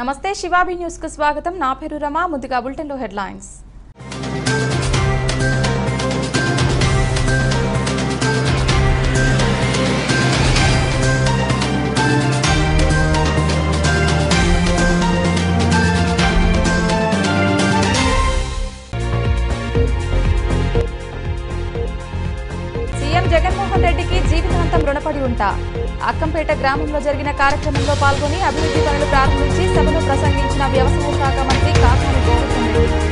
నమస్తే శివాబి న్యూస్ కు స్వాగతం నా పేరు రమా ముందుగా బులెటిన్ లో హెడ్లైన్స్ సీఎం జగన్మోహన్ రెడ్డికి జీవితాంతం రుణపడి ఉంటా అక్కంపేట గ్రామంలో జరిగిన కార్యక్రమంలో పాల్గొని అభివృద్ధి పనులు ప్రారంభించి సభలో ప్రసంగించిన వ్యవసాయ శాఖ మంత్రి కాకాని గోవర్ధన్ రెడ్డి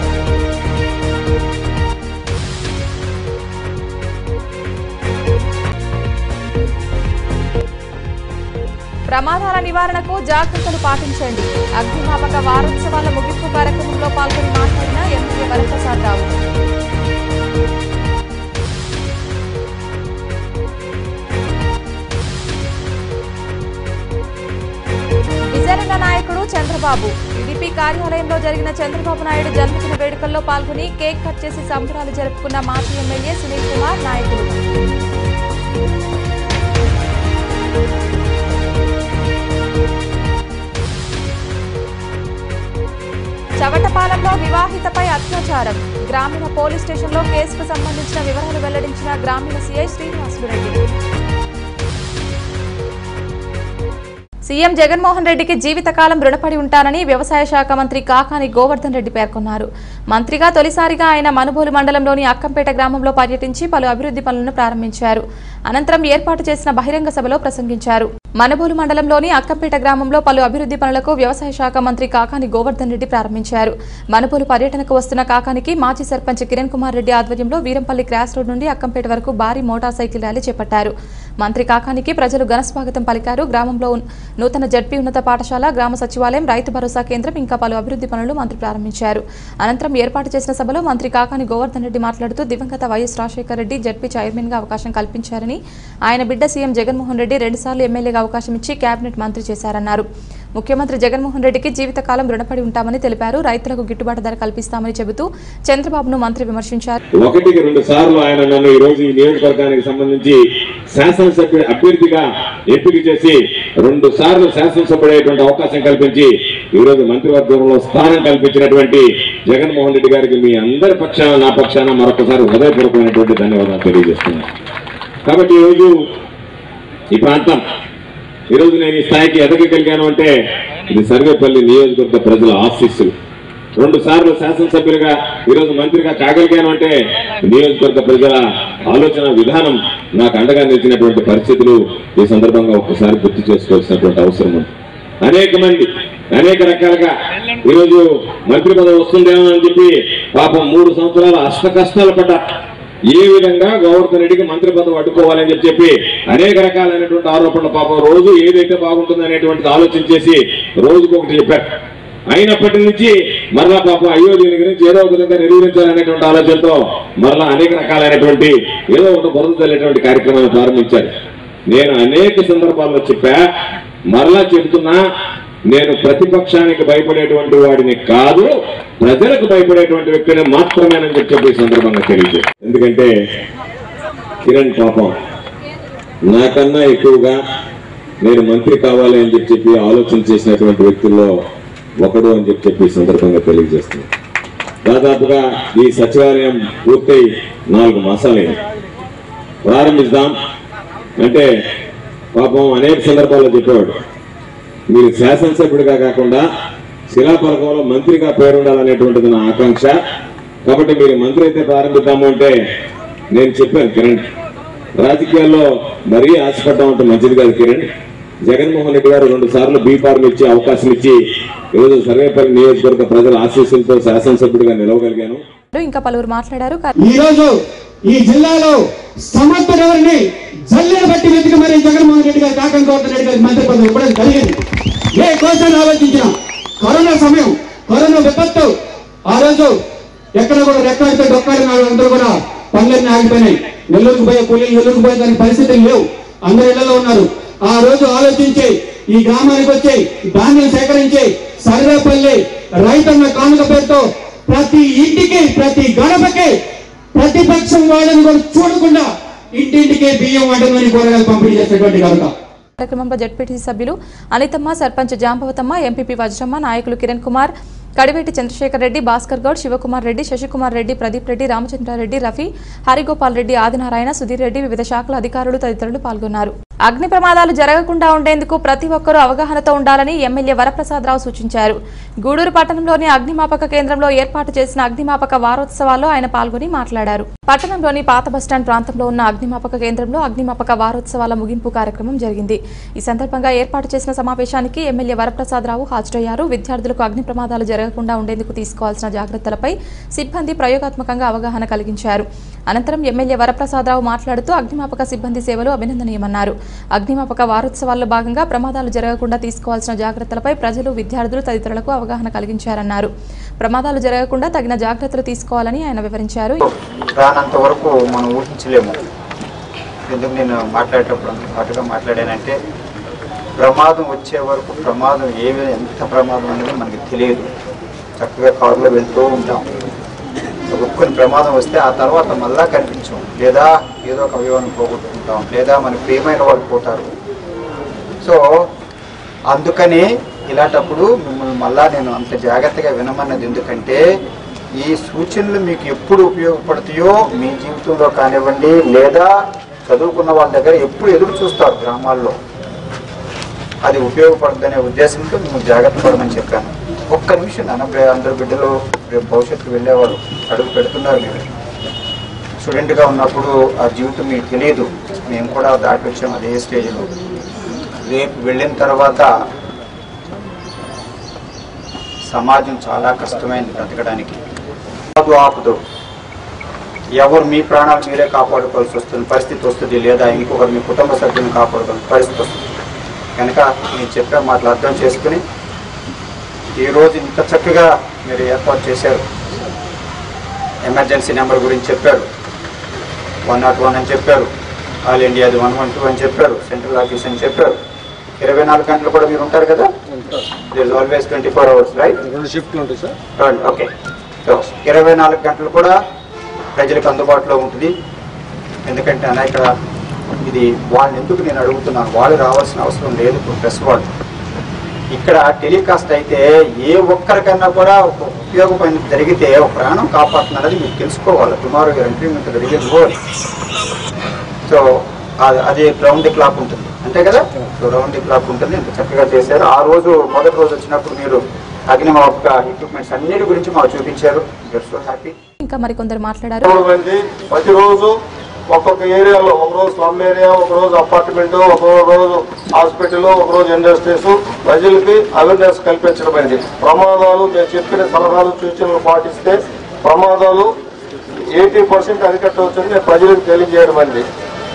ప్రమాదాల నివారణకు జాగ్రత్తలు పాటించండి అగ్నిమాపక వారోత్సవాల ముగింపు కార్యక్రమంలో పాల్గొని మాట్లాడిన ఎమ్మెల్యే వరప్రసాద్ రావు విజయనగర నాయకుడు చంద్రబాబు టీడీపీ కార్యాలయంలో జరిగిన చంద్రబాబు నాయుడు జన్మదిన వేడుకల్లో పాల్గొని కేక్ కట్ చేసి సంబరాలు జరుపుకున్న మాజీ ఎమ్మెల్యే సునీల్ కుమార్ నాయకులు చవటపాలెంలో వివాహితపై అత్యాచారం గ్రామీణ పోలీస్ స్టేషన్లో కేసుకు సంబంధించిన వివరాలు వెల్లడించిన గ్రామీణ సీఐ శ్రీనివాసులు రెడ్డి సీఎం జగన్మోహన్ రెడ్డికి జీవితకాలం రుణపడి ఉంటానని వ్యవసాయ శాఖ మంత్రి కాకాని గోవర్ధన్ రెడ్డి పేర్కొన్నారు మంత్రిగా తొలిసారిగా ఆయన మనుబోలు మండలంలోని అక్కంపేట గ్రామంలో పర్యటించి పలు అభివృద్ధి పనులను ప్రారంభించారు అనంతరం ఏర్పాటు చేసిన బహిరంగ సభలో ప్రసంగించారు మనుబోలు మండలంలోని అక్కంపేట గ్రామంలో పలు అభివృద్ధి పనులకు వ్యవసాయ శాఖ మంత్రి కాకాని గోవర్ధన్ రెడ్డి ప్రారంభించారు మనుబోలు పర్యటనకు వస్తున్న కాకానికి మాజీ సర్పంచ్ కిరణ్ కుమార్ రెడ్డి ఆధ్వర్యంలో వీరంపల్లి క్రాస్ రోడ్ నుండి అక్కంపేట వరకు భారీ మోటార్ సైకిల్ ర్యాలీ చేపట్టారు మంత్రి కాకానికి ప్రజలు ఘనస్వాగతం పలికారు గ్రామంలో ఉన్- నూతన జడ్పీ ఉన్నత పాఠశాల గ్రామ సచివాలయం రైతు భరోసా కేంద్రం ఇంకా పలు అభివృద్ధి పనులు మంత్రి ప్రారంభించారు అనంతరం ఏర్పాటు చేసిన సభలో మంత్రి కాకాని గోవర్ధన్ రెడ్డి మాట్లాడుతూ దివంగత YS Rajasekhara Reddy ZP chairman గా అవకాశం కల్పించారని ఆయన బిడ్డ సీఎం జగన్మోహన్ రెడ్డి రెండుసార్లు ఎమ్మెల్యేగా అవకాశం ఇచ్చి కేబినెట్ మంత్రి చేశారన్నారు ముఖ్యమంత్రి జగన్మోహన్ రెడ్డికి జీవితకాలం రుణపడి ఉంటామని తెలిపారు రైతులకు గిట్టుబాటు ధర కల్పిస్తామని చెబుతూ చంద్రబాబును మంత్రి విమర్శించారు ఒకటికి రెండు సార్లు ఆయన నన్ను ఈ రోజు ఈ నియోజకవర్గానికి సంబంధించి శాసనసభ్యుడి అభ్యర్థిగా ఎంపిక చేసి రెండు సార్లు శాసనసభ్యుడయ్యేటువంటి అవకాశం కల్పించి ఈ రోజు మంత్రివర్గంలో స్థానం కల్పించినటువంటి జగన్మోహన్ రెడ్డి గారికి మీ అందరి పక్షాన నా పక్షాన మరొకసారి హృదయపూర్వకమైనటువంటి ధన్యవాదాలు తెలియజేస్తున్నాను కాబట్టి ఈరోజు ఈ ప్రాంతం ఈరోజు నేను ఈ స్థాయికి ఎదగగలిగాను అంటే ఇది సర్వేపల్లి నియోజకవర్గ ప్రజల ఆశీస్సులు రెండు సార్లు శాసనసభ్యులుగా ఈరోజు మంత్రిగా కాగలిగాను అంటే నియోజకవర్గ ప్రజల ఆలోచన విధానం నాకు అండగా నిలిచినటువంటి పరిస్థితులు ఈ సందర్భంగా ఒక్కసారి గుర్తు చేసుకోవాల్సినటువంటి అవసరం ఉంది అనేక మంది అనేక రకాలుగా ఈరోజు మంత్రి పదవి వస్తుందేమో అని చెప్పి పాపం మూడు సంవత్సరాలు అష్ట కష్టాలు పడ్డా ఏ విధంగా గోవర్ధన్ రెడ్డికి మంత్రి పదవి అడ్డుకోవాలని చెప్పి చెప్పి అనేక రకాలైనటువంటి ఆరోపణలు పాపం రోజు ఏదైతే బాగుంటుంది అనేటువంటిది ఆలోచించేసి రోజుకు ఒకటి చెప్పారు అయినప్పటి నుంచి మరలా పాపం అయ్యో దీని గురించి ఏదో ఒక విధంగా నిర్వహించాలనేటువంటి ఆలోచనతో మరలా అనేక రకాలైనటువంటి ఏదో ఒక బురద తల్లేటువంటి కార్యక్రమాన్ని ప్రారంభించారు నేను అనేక సందర్భాల్లో చెప్పా మరలా చెబుతున్నా నేను ప్రతిపక్షానికి భయపడేటువంటి వాడిని కాదు ప్రజలకు భయపడేటువంటి వ్యక్తిని మాత్రమేనని చెప్పి చెప్పి ఈ సందర్భంగా తెలియజేస్తాను ఎందుకంటే కిరణ్ పాపం నాకన్నా ఎక్కువగా నేను మంత్రి కావాలి అని చెప్పి చెప్పి ఆలోచన చేసినటువంటి వ్యక్తుల్లో ఒకడు అని చెప్పి చెప్పి ఈ సందర్భంగా తెలియజేస్తున్నాను దాదాపుగా ఈ సచివాలయం పూర్తయి నాలుగు మాసాలైంది ప్రారంభిస్తాం అంటే పాపం అనేక సందర్భాల్లో చెప్పేవాడు మీరు శాసనసభ్యుడిగా కాకుండా శిలాఫలకంలో మంత్రిగా పేరుండాలనేటువంటిది నా ఆకాంక్ష కాబట్టి మీరు మంత్రి అయితే ప్రారంభిద్దాము అంటే నేను చెప్పాను కిరణ్ రాజకీయాల్లో మరీ ఆశపడ్డా ఉంటే మంచిది కాదు కిరణ్ జగన్మోహన్ రెడ్డి గారు రెండు సార్లు బీ ఫార్మ్ ఇచ్చి అవకాశం ఇచ్చి ఈరోజు సర్వేపల్లి నియోజకవర్గ ప్రజల ఆశీస్సులతో శాసనసభ్యుడిగా నిలవగలిగాను ఇంకా పలువురు మాట్లాడారు ఈ రోజు ఈ జిల్లాలో సమర్థుడెవరిని జల్లెడ బట్టి వెతికి మరి జగన్మోహన్ రెడ్డి గారు కాకం గౌతమ్ రెడ్డి గారికి మంత్రి పదవి ఇవ్వడం జరిగింది ఏ కోసం ఆలోచించిన కరోనా సమయం కరోనా విపత్తు ఆ రోజు ఎక్కడ కూడా రెక్కడితే డొక్కాడిన అందరూ కూడా పనులన్నీ ఆగిపోయినాయి నెల్లూరుకు పోయే కూలీలు నెల్లూరుకు పోయే దాని పరిస్థితులు లేవు అందరు ఇళ్లలో ఉన్నారు ఆ రోజు ఆలోచించి ఈ గ్రామానికి వచ్చి ధాన్యం సేకరించి సర్వేపల్లి రైతన్న కానుక పేరుతో ప్రతి ఇంటికి ప్రతి గడపకి ప్రతిపక్షం వాళ్ళని కూడా చూడకుండా ఇంటింటికి బియ్యం వంటమని కూరగాయలు పంపిణీ చేసేటువంటి కనుక కార్యక్రమంలో జడ్పీటీసీ సభ్యులు అనితమ్మ సర్పంచ్ జాంబవతమ్మ ఎంపీపీ వజ్రమ్మ నాయకులు కిరణ్ కుమార్ కడివేటి చంద్రశేఖర్ రెడ్డి భాస్కర్ గౌడ్ శివకుమార్ రెడ్డి శశికుమార్ రెడ్డి ప్రదీప్ రెడ్డి రామచంద్రారెడ్డి రఫీ హరిగోపాల్ రెడ్డి ఆదినారాయణ సుధీర్ రెడ్డి వివిధ శాఖల అధికారులు తదితరులు పాల్గొన్నారు అగ్ని ప్రమాదాలు జరగకుండా ఉండేందుకు ప్రతి ఒక్కరూ అవగాహనతో ఉండాలని ఎమ్మెల్యే వరప్రసాదరావు సూచించారు గూడూరు పట్టణంలోని అగ్నిమాపక కేంద్రంలో ఏర్పాటు చేసిన అగ్నిమాపక వారోత్సవాల్లో ఆయన పాల్గొని మాట్లాడారు పట్టణంలోని పాత బస్టాండ్ ప్రాంతంలో ఉన్న అగ్నిమాపక కేంద్రంలో అగ్నిమాపక వారోత్సవాల ముగింపు కార్యక్రమం జరిగింది ఈ సందర్భంగా ఏర్పాటు చేసిన సమావేశానికి ఎమ్మెల్యే వరప్రసాదరావు హాజరయ్యారు విద్యార్థులకు అగ్ని ప్రమాదాలు జరగకుండా ఉండేందుకు తీసుకోవాల్సిన జాగ్రత్తలపై సిబ్బంది ప్రయోగాత్మకంగా అవగాహన కలిగించారు అనంతరం ఎమ్మెల్యే వరప్రసాదరావు మాట్లాడుతూ అగ్నిమాపక సిబ్బంది సేవలు అభినందనీయమన్నారు అగ్నిమాపక వారోత్సవాల్లో భాగంగా ప్రమాదాలు జరగకుండా తీసుకోవాల్సిన జాగ్రత్తలపై ప్రజలు విద్యార్థులు తదితరులకు అవగాహన కలిగించారన్నారు ప్రమాదాలు జరగకుండా తగిన జాగ్రత్తలు తీసుకోవాలని ఆయన వివరించారు రానంత వరకు మనం ఊహించలేము ఎందుకు నేను మాట్లాడేటప్పుడు అంత పాటుగా మాట్లాడానంటే ప్రమాదం వచ్చే వరకు ప్రమాదం ఏ వి- ఎంత ప్రమాదం అనేది మనకి తెలియదు చక్కగా కారులో వెళ్తూ ఉంటాం ఒక్కొని ప్రమాదం వస్తే ఆ తర్వాత మళ్ళా కనిపించం లేదా ఏదో ఒక అవయవాన్ని పోగొట్టుకుంటాం లేదా మన ప్రియమైన వాళ్ళు పోతారు సో అందుకని ఇలాంటప్పుడు మిమ్మల్ని మళ్ళా నేను అంత జాగ్రత్తగా వినమన్నది ఎందుకంటే ఈ సూచనలు మీకు ఎప్పుడు ఉపయోగపడతాయో మీ జీవితంలో కానివ్వండి లేదా చదువుకున్న వాళ్ళ దగ్గర ఎప్పుడు ఎదురు చూస్తారు గ్రామాల్లో అది ఉపయోగపడుతుందనే ఉద్దేశంతో మేము జాగ్రత్త పడమని చెప్పాను ఒక్క నిమిషం నాన్న రే- అందరు బిడ్డలు రేపు భవిష్యత్తుకు వెళ్ళేవాళ్ళు అడుగు పెడుతున్నారు మీరు స్టూడెంట్గా ఉన్నప్పుడు ఆ జీవితం మీకు తెలియదు మేము కూడా దాటి వచ్చాము అదే స్టేజ్లో రేపు వెళ్ళిన తర్వాత సమాజం చాలా కష్టమైంది బ్రతకడానికి ఆపదు ఆపదు ఎవరు మీ ప్రాణాలు మీరే కాపాడుకోవాల్సి వస్తుంది పరిస్థితి వస్తుంది లేదా ఇంకొకరు మీ కుటుంబ సభ్యులను కాపాడుకోవాల్సిన పరిస్థితి వస్తుంది కనుక నేను చెప్పే మాటలు అర్థం చేసుకుని ఈరోజు ఇంత చక్కగా మీరు ఏర్పాటు చేశారు ఎమర్జెన్సీ నెంబర్ గురించి చెప్పారు వన్ నాట్ వన్ అని చెప్పారు ఆల్ ఇండియాది వన్ వన్ టూ అని చెప్పారు సెంట్రల్ ఆఫీస్ అని చెప్పారు ఇరవై నాలుగు గంటలు కూడా మీరు ఉంటారు కదా this always twenty four hours right రెండు షిఫ్ట్లు ఉంటాయి సార్ ఓకే సో ఇరవై నాలుగు గంటలు కూడా ప్రజలకు అందుబాటులో ఉంటుంది ఎందుకంటే అన్న ఇక్కడ ఇది వాళ్ళని ఎందుకు నేను అడుగుతున్నాను వాళ్ళు రావాల్సిన అవసరం లేదు ఇప్పుడు ప్రెస్ వాళ్ళు ఇక్కడ టెలికాస్ట్ అయితే ఏ ఒక్కరికన్నా కూడా ఒక ఉపయోగపడి జరిగితే ఒక ప్రాణం కాపాడుతున్నది మీరు తెలుసుకోవాలి tomorrow your implement release word so అది- అది రౌండ్ ది క్లాక్ ఉంటుంది అంతే కదా సో రౌండ్ ది క్లాక్ ఉంటుంది ఇంత చక్కగా చేశారు ఆ రోజు మొదటి రోజు వచ్చినప్పుడు మీరు అగ్నిమాపక ఎక్విప్మెంట్స్ అన్నిటి గురించి మాకు చూపించారు సో హ్యాపీ ఇంకా మరికొందరు మాట్లాడారు మూడు మంది ప్రతిరోజు ఒక్కొక్క ఏరియాలో ఒక రోజు స్లమ్ ఏరియా ఒక రోజు అపార్ట్మెంట్ ఒక రోజు హాస్పిటల్ ఒక రోజు ఇండస్ట్రీస్ ప్రజలకి అవేర్నెస్ కల్పించడమైంది ప్రమాదాలు మేము చెప్పిన సలహాలు సూచనలు పాటిస్తే ప్రమాదాలు ఎయిటీ పర్సెంట్ అరికట్టవచ్చని మేము ప్రజలకు తెలియజేయడం అయింది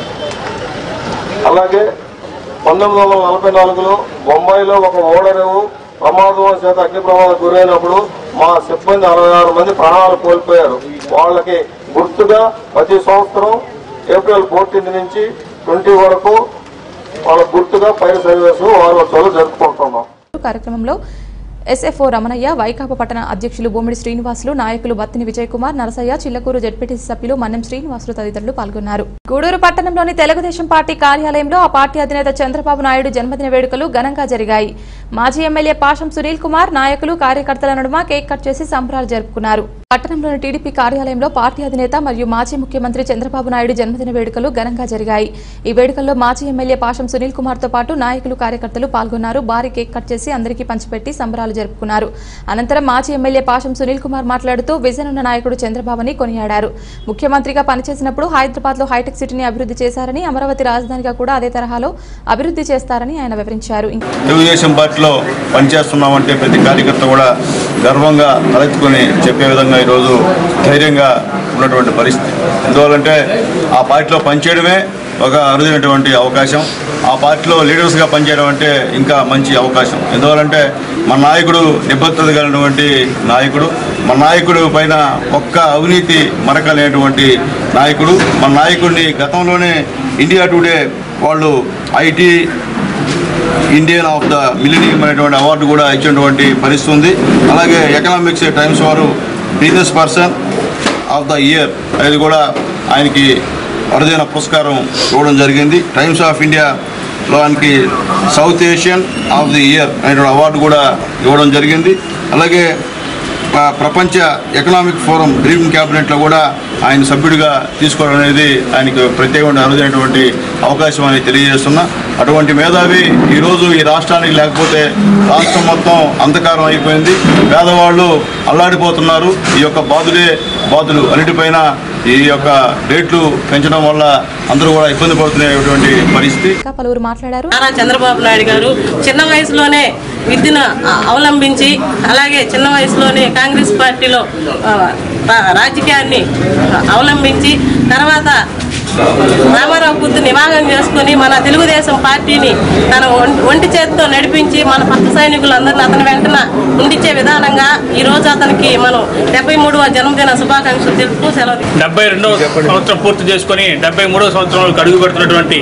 అలాగే పంతొమ్మిది వందల నలభై నాలుగులో బొంబాయిలో ఒక ఓడరేవు ప్రమాదం చేత అగ్ని ప్రమాదం గురైనప్పుడు మా సిబ్బంది అరవై ఆరు మంది ప్రాణాలు కోల్పోయారు వాళ్ళకి గుర్తుగా ప్రతి సంవత్సరం ఏప్రిల్ ఫోర్టీన్త్ నుంచి ట్వంటీ వరకు వాళ్ళ గుర్తుగా ఫైర్ సర్వీస్ వారోత్సవాలు జరుపుకుంటున్నాం కార్యక్రమంలో ఎస్ఎఫ్ఓ రమణయ్య వైకాపా పట్టణ అధ్యక్షులు బొమ్మిడి శ్రీనివాసులు నాయకులు బత్తిని విజయ్ కుమార్ నరసయ్య చిల్లకూరు జడ్పీటీసీ సభ్యులు మన్నెం శ్రీనివాసులు తదితరులు పాల్గొన్నారు గూడూరు పట్టణంలోని తెలుగుదేశం పార్టీ కార్యాలయంలో ఆ పార్టీ అధినేత చంద్రబాబు నాయుడు జన్మదిన వేడుకలు ఘనంగా జరిగాయి మాజీ ఎమ్మెల్యే పాషం సునీల్ కుమార్ నాయకులు కార్యకర్తల నడుమ కేక్ కట్ చేసి సంబరాలు జరుపుకున్నారు పట్టణంలోని టీడీపీ కార్యాలయంలో పార్టీ అధినేత మరియు మాజీ ముఖ్యమంత్రి చంద్రబాబు నాయుడు జన్మదిన వేడుకలు ఘనంగా జరిగాయి ఈ వేడుకల్లో మాజీ ఎమ్మెల్యే పాషం సునీల్ కుమార్ తో పాటు నాయకులు కార్యకర్తలు పాల్గొన్నారు భారీ కేక్ కట్ చేసి అందరికీ పంచిపెట్టి సంబరాలు జరుపుకున్నారు అనంతరం మాజీ ఎమ్మెల్యే పాషం సునీల్ కుమార్ మాట్లాడుతూ విజన్ ఉన్న నాయకుడు చంద్రబాబుని కొనియాడారు ముఖ్యమంత్రిగా పనిచేసినప్పుడు హైదరాబాద్ లో హైటెక్ సిటీని అభివృద్ధి చేశారని అమరావతి రాజధానిగా కూడా అదే తరహాలో అభివృద్ధి చేస్తారని ఆయన వివరించారు తెలుగుదేశం పార్టీలో పనిచేస్తున్నామంటే ప్రతి కార్యకర్త కూడా గర్వంగా తలెత్తుకొని చెప్పే విధంగా ఈరోజు ధైర్యంగా ఉన్నటువంటి పరిస్థితి ఎందువల్లంటే ఆ పార్టీలో పనిచేయడమే ఒక అరుదైనటువంటి అవకాశం ఆ పార్టీలో లీడర్స్గా పనిచేయడం అంటే ఇంకా మంచి అవకాశం ఎందువల్లంటే మన నాయకుడు నిబద్ధత కలిగినటువంటి నాయకుడు మన నాయకుడు పైన ఒక్క అవినీతి మరక లేనటువంటి నాయకుడు మన నాయకుడిని గతంలోనే ఇండియా టుడే వాళ్ళు IT Indian of the millennium అనేటువంటి అవార్డు కూడా ఇచ్చినటువంటి పరిస్థితి ఉంది అలాగే ఎకనామిక్స్ టైమ్స్ వారు business person of the year అది కూడా ఆయనకి అరుదైన పురస్కారం ఇవ్వడం జరిగింది టైమ్స్ ఆఫ్ ఇండియా దానికి South Asian of the year అనే అవార్డు కూడా ఇవ్వడం జరిగింది అలాగే ఆ, ప్రపంచ ఎకనామిక్ ఫోరం డ్రీమ్ క్యాబినెట్లో కూడా ఆయన సభ్యుడిగా తీసుకోవడం అనేది ఆయనకు ప్రత్యేకమైన అరుదైనటువంటి అవకాశం అని తెలియజేస్తున్నా అటువంటి మేధావి ఈరోజు ఈ రాష్ట్రానికి లేకపోతే రాష్ట్రం మొత్తం అంధకారం అయిపోయింది పేదవాళ్ళు అల్లాడిపోతున్నారు ఈ యొక్క బాధులే బాధులు అన్నిటిపైన ఈ యొక్క రేట్లు పెంచడం వల్ల అందరూ కూడా ఇబ్బంది పడుతున్నటువంటి పరిస్థితి ఇంకా పలువురు మాట్లాడారు నారా చంద్రబాబు నాయుడు గారు చిన్న వయసులోనే విద్యను ఆ, అవలంబించి అలాగే చిన్న వయసులోనే కాంగ్రెస్ పార్టీలో ఆ, రా- రాజకీయాన్ని అవలంబించి తర్వాత రామారావు బుద్ధి నివాహం చేసుకుని మన తెలుగుదేశం పార్టీని తన ఒం- ఒంటి చేతితో నడిపించి మన పక్క సైనికులందరినీ అతని వెంటన ఉండిచ్చే విధానంగా ఈ రోజు అతనికి మనం డెబ్బై మూడవ జన్మదిన శుభాకాంక్షలు తెలుపుతూ సెలవు డెబ్బై రెండవ సంవత్సరం పూర్తి చేసుకొని డెబ్బై మూడవ సంవత్సరంలోకి అడుగు పెడుతున్నటువంటి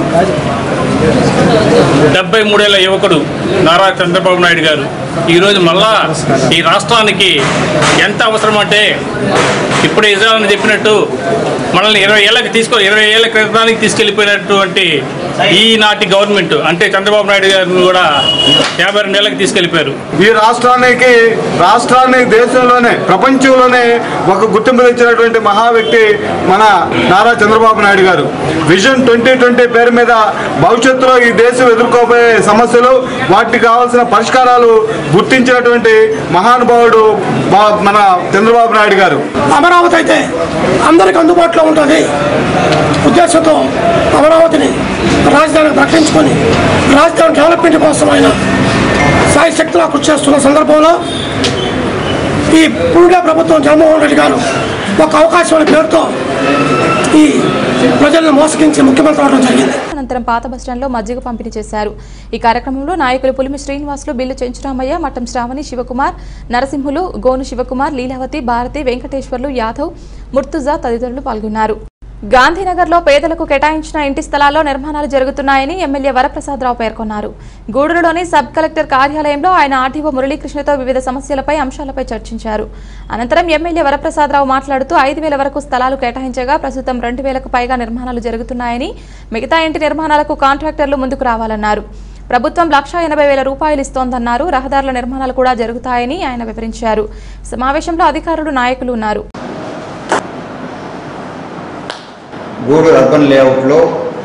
డెబ్బై మూడేళ్ల యువకుడు నారా చంద్రబాబు నాయుడు గారు ఈరోజు మళ్ళా ఈ రాష్ట్రానికి ఎంత అవసరం అంటే ఇప్పుడే ఇజ్రాయల్ చెప్పినట్టు మనల్ని ఇరవై ఏళ్ళకి తీసుకో ఇరవై ఏళ్ళ క్రితానికి తీసుకెళ్లిపోయినటువంటి ఈనాటి గవర్నమెంట్ అంటే చంద్రబాబు నాయుడు గారిని కూడా యాభై రెండేళ్ళకి తీసుకెళ్లిపోయారు ఈ రాష్ట్రానికి రాష్ట్రాన్ని దేశంలోనే ప్రపంచంలోనే ఒక గుర్తింపు తెచ్చినటువంటి మహా వ్యక్తి మన నారా చంద్రబాబు నాయుడు గారు విజన్ ట్వంటీ ట్వంటీ పేరు మీద భవిష్యత్తులో ఈ దేశం ఎదుర్కోబోయే సమస్యలు వాటికి కావాల్సిన పరిష్కారాలు గుర్తించినటువంటి మహానుభావుడు మా- మన చంద్రబాబు నాయుడు గారు అమరావతి అయితే అందరికి అందుబాటులో ఉంటుంది ఉద్దేశంతో అమరావతిని రాజధానికి ప్రకటించుకొని రాజధాని డెవలప్మెంట్ కోసం ఆయన సాయి శక్తిలా కృషి చేస్తున్న సందర్భంలో ఈ పురుగా ప్రభుత్వం జగన్మోహన్ రెడ్డి గారు ఒక అవకాశం అనే పేరుతో ఈ ప్రజలను మోసగించి ముఖ్యమంత్రి అవడం జరిగింది అనంతరం పాత బస్టాండ్లో మజ్జిగ పంపిణీ చేశారు ఈ కార్యక్రమంలో నాయకులు పులిమి శ్రీనివాసులు బిల్లు చెంచురామయ్య మఠం శ్రావణి శివకుమార్ నరసింహులు గోను శివకుమార్ లీలావతి భారతి వెంకటేశ్వర్లు యాదవ్ ముర్తుజా తదితరులు పాల్గొన్నారు గాంధీనగర్లో పేదలకు కేటాయించిన ఇంటి స్థలాల్లో నిర్మాణాలు జరుగుతున్నాయని ఎమ్మెల్యే వరప్రసాదరావు పేర్కొన్నారు గూడూరులోని సబ్ కలెక్టర్ కార్యాలయంలో ఆయన ఆర్టీఓ మురళీకృష్ణతో వివిధ సమస్యలపై అంశాలపై చర్చించారు అనంతరం ఎమ్మెల్యే వరప్రసాదరావు మాట్లాడుతూ ఐదు వేల వరకు స్థలాలు కేటాయించగా ప్రస్తుతం రెండు వేలకు పైగా నిర్మాణాలు జరుగుతున్నాయని మిగతా ఇంటి నిర్మాణాలకు కాంట్రాక్టర్లు ముందుకు రావాలన్నారు ప్రభుత్వం లక్ష ఎనభై వేల రూపాయలు ఇస్తోందన్నారు రహదారుల నిర్మాణాలు కూడా జరుగుతాయని ఆయన వివరించారు సమావేశంలో అధికారులు నాయకులు ఉన్నారు గూడూరు అర్బన్ లేఅవుట్లో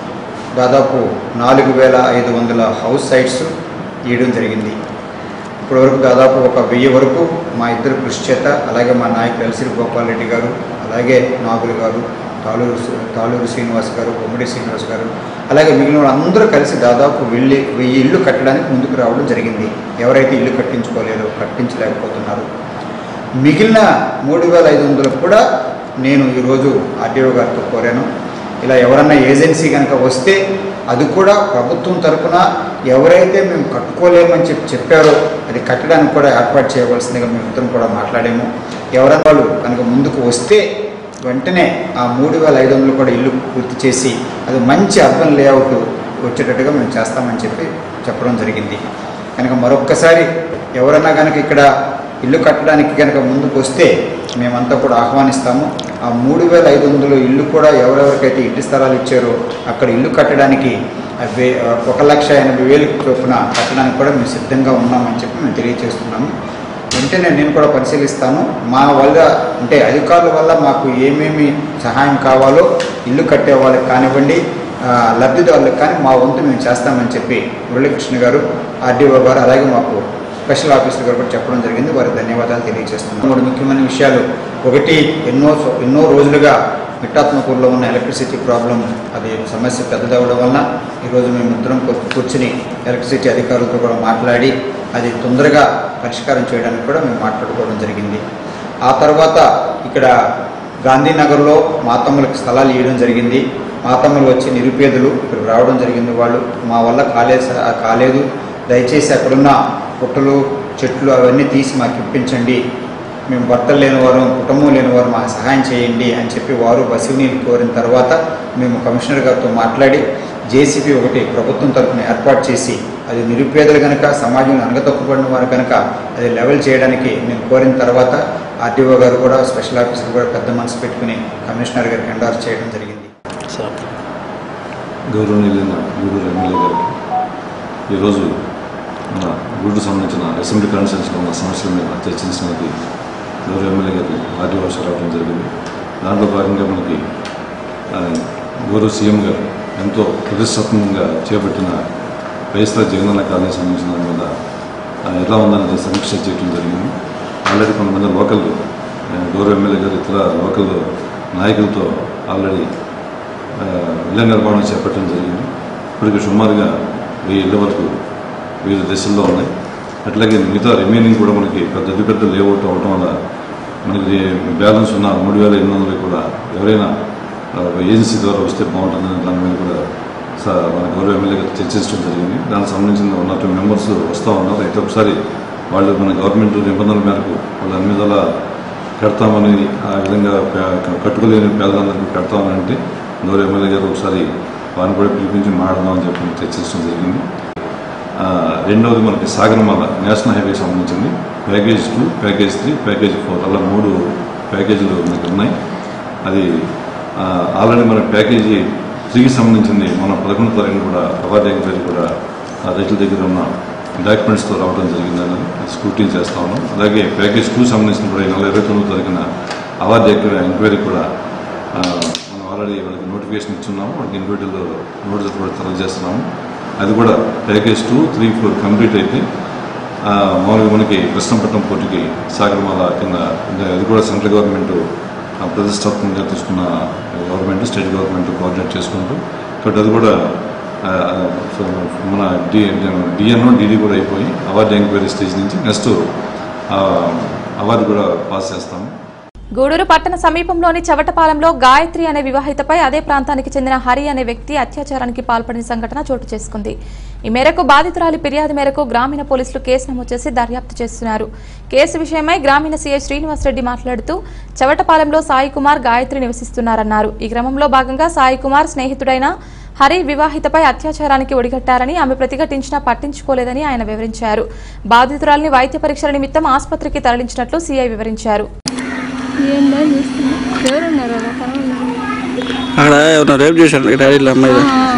దాదాపు నాలుగు వేల ఐదు వందల హౌస్ సైట్స్ ఇవ్వడం జరిగింది ఇప్పటివరకు దాదాపు ఒక వెయ్యి వరకు మా ఇద్దరు కృషి చేత అలాగే మా నాయకులు ఎల్సిరి గోపాల్ రెడ్డి గారు అలాగే నాగులు గారు తాళూరు శ్రీ- తాళూరు శ్రీనివాస్ గారు బొమ్మడి శ్రీనివాస్ గారు అలాగే మిగిలిన వాళ్ళందరూ కలిసి దాదాపు వెళ్ళి వెయ్యి ఇల్లు కట్టడానికి ముందుకు రావడం జరిగింది ఎవరైతే ఇల్లు కట్టించుకోలేదో కట్టించలేకపోతున్నారు మిగిలిన మూడు వేల ఐదు వందలకు కూడా నేను ఈరోజు ఆర్టీఓ గారితో కోరాను ఇలా ఎవరన్నా ఏజెన్సీ కనుక వస్తే అది కూడా ప్రభుత్వం తరఫున ఎవరైతే మేము కట్టుకోలేమని చెప్పి చెప్పారో అది కట్టడానికి కూడా ఏర్పాటు చేయవలసిందిగా మేము ఇద్దరం కూడా మాట్లాడాము ఎవరైనా వాళ్ళు కనుక ముందుకు వస్తే వెంటనే ఆ మూడు వేల ఐదు వందలు కూడా ఇల్లు పూర్తి చేసి అది మంచి అర్బన్ లేఅవుట్ వచ్చేటట్టుగా మేము చేస్తామని చెప్పి చెప్పడం జరిగింది కనుక మరొక్కసారి ఎవరన్నా కనుక ఇక్కడ ఇల్లు కట్టడానికి కనుక ముందుకు వస్తే మేమంతా కూడా ఆహ్వానిస్తాము ఆ మూడు వేల ఐదు వందలు ఇల్లు కూడా ఎవరెవరికైతే ఇంటి స్థలాలు ఇచ్చారో అక్కడ ఇల్లు కట్టడానికి అవే ఒక లక్ష ఎనభై వేలు చొప్పున కట్టడానికి కూడా మేము సిద్ధంగా ఉన్నామని చెప్పి మేము తెలియజేస్తున్నాము వెంటనే నేను కూడా పరిశీలిస్తాను మా వల్ల అంటే అధికారుల వల్ల మాకు ఏమేమి సహాయం కావాలో ఇల్లు కట్టే వాళ్ళకి కానివ్వండి ఆ, లబ్ధిదారులకు కానీ మా వంతు మేము చేస్తామని చెప్పి మురళీకృష్ణ గారు ఆర్డీఓ గారు అలాగే మాకు స్పెషల్ ఆఫీసర్ గారు కూడా చెప్పడం జరిగింది వారికి ధన్యవాదాలు తెలియజేస్తున్నాం మూడు ముఖ్యమైన విషయాలు ఒకటి ఎన్నో ఎన్నో రోజులుగా మిట్టాత్మకూరులో ఉన్న ఎలక్ట్రిసిటీ ప్రాబ్లం అది సమస్య పెద్దదవడం వలన ఈరోజు మేము ఇద్దరం కూ- కూర్చుని ఎలక్ట్రిసిటీ అధికారులతో కూడా మాట్లాడి అది తొందరగా పరిష్కారం చేయడానికి కూడా మేము మాట్లాడుకోవడం జరిగింది ఆ తర్వాత ఇక్కడ గాంధీనగర్లో మాతమ్మలకు స్థలాలు ఇవ్వడం జరిగింది మాతమ్మలు వచ్చి నిరుపేదలు ఇక్కడ రావడం జరిగింది వాళ్ళు మా వల్ల కాలేదు సార్, కాలేదు దయచేసి అక్కడున్న పుట్టలు చెట్లు అవన్నీ తీసి మాకు ఇప్పించండి మేము భర్తలు లేని వారు కుటుంబం లేని వారు మాకు సహాయం చేయండి అని చెప్పి వారు బసివనీలు కోరిన తర్వాత మేము కమిషనర్ గారితో మాట్లాడి జేసీబీ ఒకటి ప్రభుత్వం తరఫున ఏర్పాటు చేసి అది నిరుపేదలు కనుక సమాజంలో అనగతొక్కబడిన వారు కనుక అది లెవెల్ చేయడానికి నేను కోరిన తర్వాత ఆర్టీఓ గారు కూడా స్పెషల్ ఆఫీసర్ కూడా పెద్ద మనసు పెట్టుకుని కమిషనర్ గారికి ఎండార్స్ చేయడం జరిగింది గౌరవనీయులైన గూడూరు ఎమ్మెల్యే గారికి ఈరోజు మన గూడూరు సంబంధించిన అసెంబ్లీ కాన్స్టిట్యూన్సీలో ఉన్న సమస్యల మీద చర్చించడానికి గౌరవ ఎమ్మెల్యే గారి పార్టీ వర్ష రావడం జరిగింది దాంట్లో భాగంగా మనకి ఆ, గౌరవ సీఎం గారు ఎంతో ప్రతిష్టాత్మకంగా చేపట్టిన వైఎస్ఆర్ జగనన్న కాలనీ సంబంధించిన దాని మీద ఆ, ఎలా ఉందనేది సమీక్ష చేయడం జరిగింది ఆల్రెడీ కొంతమంది లోకల్ ఆ, గౌరవ ఎమ్మెల్యే గారు ఇతర లోకల్ నాయకులతో ఆల్రెడీ ఆ, ఇళ్ల నిర్మాణం చేపట్టడం జరిగింది ఇప్పటికి సుమారుగా వెయ్యి ఇళ్ళ వరకు వివిధ దశల్లో ఉన్నాయి అట్లాగే మిగతా రిమైనింగ్ కూడా మనకి పెద్ద అతి పెద్ద లేఅవుట్ అవడం వల్ల మనకి బ్యాలెన్స్ ఉన్న మూడు వేల ఎనిమిది వందలు కూడా ఎవరైనా ఆ, ఒక ఏజెన్సీ ద్వారా వస్తే బాగుంటుందని దాని మీద కూడా స- మన గౌరవ ఎమ్మెల్యే గారు చర్చించడం జరిగింది దానికి సంబంధించిన వన్ ఆర్ టూ మెంబర్స్ వస్తూ ఉన్నారు అయితే ఒకసారి వాళ్ళు మన గవర్నమెంట్ నిబంధనల మేరకు వాళ్ళు అన్ని విధాలా పెడతామని ఆ విధంగా పే- కట్టుకోలేని పేదలందరికీ పెడతామని అంటే గౌరవ ఎమ్మెల్యే గారు ఒకసారి వారిని కూడా పిలిపించి మాట్లాడదామని చెప్పి చర్చించడం జరిగింది ఆ, రెండవది మనకి సాగరమాల నేషనల్ హైవే సంబంధించింది package two package three package four అలా మూడు ప్యాకేజీలు మనకి ఉన్నాయి అది ఆ, ఆల్రెడీ మన ప్యాకేజీ త్రీకి సంబంధించింది మన పదకొండు తారీఖున కూడా అవార్డు ఎంక్వైరీ కూడా ఆ రైతుల దగ్గర ఉన్న డాక్యుమెంట్స్తో రావడం జరిగిందని స్క్రూటీ చేస్తా ఉన్నాం అలాగే ప్యాకేజ్ టూ సంబంధించిన కూడా ఈ నెల ఇరవై తొమ్మిది తారీఖున అవార్డు ఎంక్వైరీ కూడా ఆ, మనం ఆల్రెడీ వాళ్ళకి నోటిఫికేషన్ ఇచ్చున్నాము వాళ్ళకి ఇండివిజువల్ నోటీసులు కూడా తెలియజేస్తున్నాము అది కూడా package two three four complete అయితే ఆ, మామూలుగా మనకి కృష్ణపట్నం పోటీకి సాగరమాల కింద ఇంకా అది కూడా సెంట్రల్ గవర్నమెంట్ ఆ, ప్రతిష్టాత్మకంగా తీసుకున్న గవర్నమెంట్ స్టేట్ గవర్నమెంట్ కోఆర్డినేట్ చేసుకుంటూ కాబట్టి అది కూడా ఆ, సో మన డి డిఎన్ఓ డిడి కూడా అయిపోయి అవార్డు ఎంక్వైరీ స్టేజ్ నుంచి నెక్స్ట్ అవార్డు కూడా పాస్ చేస్తాము గూడూరు పట్టణ సమీపంలోని చవటపాలెంలో గాయత్రి అనే వివాహితపై అదే ప్రాంతానికి చెందిన హరి అనే వ్యక్తి అత్యాచారానికి పాల్పడిన సంఘటన చోటు చేసుకుంది ఈ మేరకు బాధితురాలి ఫిర్యాదు మేరకు గ్రామీణ పోలీసులు కేసు నమోదు చేసి దర్యాప్తు చేస్తున్నారు కేసు విషయమై గ్రామీణ సీఐ శ్రీనివాసరెడ్డి మాట్లాడుతూ చవటపాలెంలో సాయి కుమార్ గాయత్రి నివసిస్తున్నారన్నారు ఈ క్రమంలో భాగంగా సాయి కుమార్ స్నేహితుడైన హరి వివాహితపై అత్యాచారానికి ఒడిగట్టారని ఆమె ప్రతిఘటించినా పట్టించుకోలేదని ఆయన వివరించారు బాధితురాలిని వైద్య పరీక్షల నిమిత్తం ఆసుపత్రికి తరలించినట్లు సీఐ వివరించారు ఏందో చూస్తున్నా ఎవరున్నారు అలా పర్వాలేదు అక్కడ ఎవరైనా రేపు చేశారు డాడీలో అమ్మాయి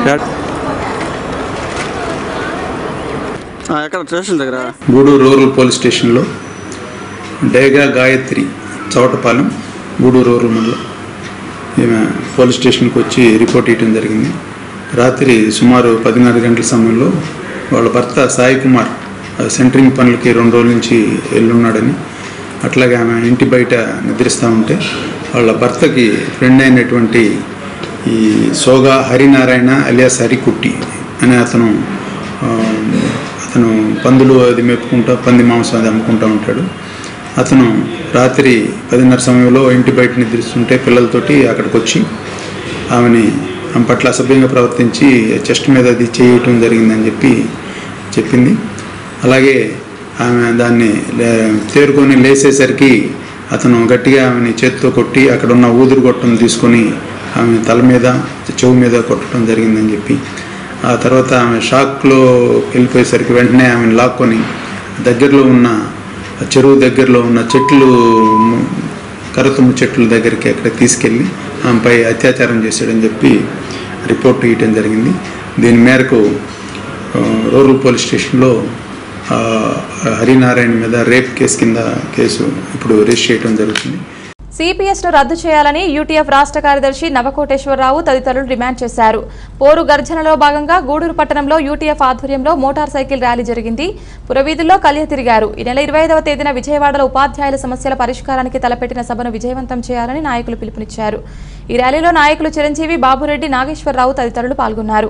ఎక్కడ స్టేషన్ దగ్గర గూడూరు రూరల్ పోలీస్ స్టేషన్లో డేగా గాయత్రి చౌటపాలెం గూడూరు రూరల్ మండలం ఈమె పోలీస్ స్టేషన్కి వచ్చి రిపోర్ట్ ఇవ్వడం జరిగింది రాత్రి సుమారు పదిన్నర గంటల సమయంలో వాళ్ళ భర్త సాయి కుమార్ ఆ, సెంటరింగ్ పనులకి రెండు రోజుల నుంచి వెళ్ళున్నాడని అట్లాగే ఆమె ఇంటి బయట నిద్రిస్తూ ఉంటే వాళ్ళ భర్తకి ఫ్రెండ్ అయినటువంటి ఈ సోగా హరినారాయణ అలియాస్ హరికుట్టి అనే అతను ఆ, అతను పందులు అది మెప్పుకుంటా పంది మాంసం అది అమ్ముకుంటూ ఉంటాడు అతను రాత్రి పదిన్నర సమయంలో ఇంటి బయట నిద్రిస్తుంటే పిల్లలతోటి అక్కడికి వచ్చి ఆమెని ఆమె పట్ల అసభ్యంగా ప్రవర్తించి చెస్ట్ మీద అది చేయటం జరిగిందని చెప్పి చెప్పింది అలాగే ఆమె దాన్ని లే- తేరుకొని లేసేసరికి అతను గట్టిగా ఆమెని చేతితో కొట్టి అక్కడ ఉన్న ఊదురు గొట్టం తీసుకొని ఆమె తల మీద చెవు మీద కొట్టడం జరిగిందని చెప్పి ఆ తర్వాత ఆమె షాక్లో వెళ్ళిపోయేసరికి వెంటనే ఆమెను లాక్కొని దగ్గరలో ఉన్న చెరువు దగ్గరలో ఉన్న చెట్లు కరతుమ్ము చెట్ల దగ్గరికి అక్కడ తీసుకెళ్ళి ఆమెపై అత్యాచారం చేశాడని చెప్పి రిపోర్ట్ ఇవ్వటం జరిగింది దీని మేరకు ఆ, రూరల్ పోలీస్ స్టేషన్లో ఆ, హరినారాయణ మీద రేప్ కేసు కింద కేసు ఇప్పుడు రిజిస్టర్ చేయడం జరుగుతుంది సిపిఎస్ ను రద్దు చేయాలని యూటీఎఫ్ రాష్ట్ర కార్యదర్శి నవకోటేశ్వరరావు తదితరులు డిమాండ్ చేశారు పోరు గర్జనలో భాగంగా గూడూరు పట్టణంలో యూటీఎఫ్ ఆధ్వర్యంలో మోటార్ సైకిల్ ర్యాలీ జరిగింది పురవీధుల్లో కలియ తిరిగారు ఈ నెల ఇరవై ఐదవ తేదీన విజయవాడలో ఉపాధ్యాయుల సమస్యల పరిష్కారానికి తలపెట్టిన సభను విజయవంతం చేయాలని నాయకులు పిలుపునిచ్చారు ఈ ర్యాలీలో నాయకులు చిరంజీవి బాబురెడ్డి నాగేశ్వరరావు తదితరులు పాల్గొన్నారు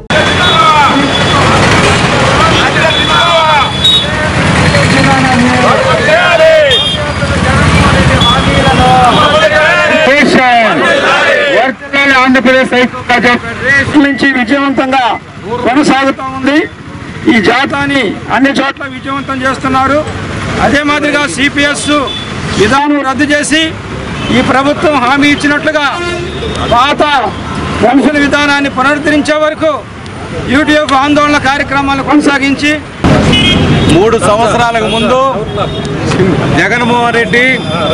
ఆంధ్రప్రదేశ్ నుంచి విజయవంతంగా కొనసాగుతూ ఉంది ఈ జాతాని అన్ని చోట్ల విజయవంతం చేస్తున్నారు అదే మాదిరిగా సిపిఎస్ విధానం రద్దు చేసి ఈ ప్రభుత్వం హామీ ఇచ్చినట్లుగా పాత పెన్షన్ విధానాన్ని పునరుద్ధరించే వరకు యూటీఎఫ్ ఆందోళన కార్యక్రమాలు కొనసాగించి మూడు సంవత్సరాలకు ముందు జగన్మోహన్ రెడ్డి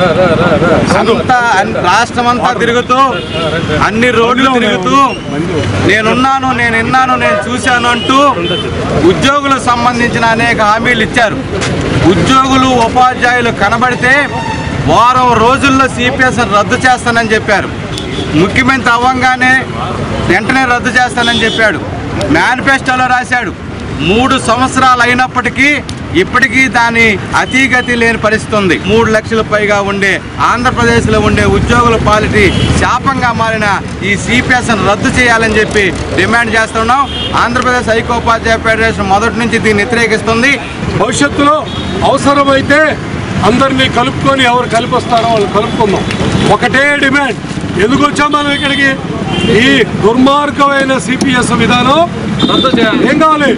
అంతా రాష్ట్రం అంతా తిరుగుతూ అన్ని రోడ్లు తిరుగుతూ నేనున్నాను నేను విన్నాను నేను చూశాను అంటూ ఉద్యోగులకు సంబంధించిన అనేక హామీలు ఇచ్చారు ఉద్యోగులు ఉపాధ్యాయులు కనబడితే వారం రోజుల్లో సిపిఎస్ రద్దు చేస్తానని చెప్పారు ముఖ్యమంత్రి అవ్వంగానే వెంటనే రద్దు చేస్తానని చెప్పాడు మేనిఫెస్టోలో రాశాడు మూడు సంవత్సరాలు అయినప్పటికీ ఇప్పటికీ దాని అతీగతి లేని పరిస్థితి ఉంది మూడు లక్షల పైగా ఉండే ఆంధ్రప్రదేశ్లో ఉండే ఉద్యోగుల పాలిటీ శాపంగా మారిన ఈ సిపిఎస్ రద్దు చేయాలని చెప్పి డిమాండ్ చేస్తున్నాం ఆంధ్రప్రదేశ్ ఐకోపాధ్యాయ ఫెడరేషన్ మొదటి నుంచి దీన్ని వ్యతిరేకిస్తుంది భవిష్యత్తులో అవసరమైతే అందరినీ కలుపుకొని ఎవరు కలిపి వస్తారో వాళ్ళు కలుపుకుందాం ఒకటే డిమాండ్ ఎందుకు వచ్చాం మనం ఇక్కడికి ఈ దుర్మార్గమైన సిపిఎస్ విధానం రద్దు చేయాలి ఏం కావాలి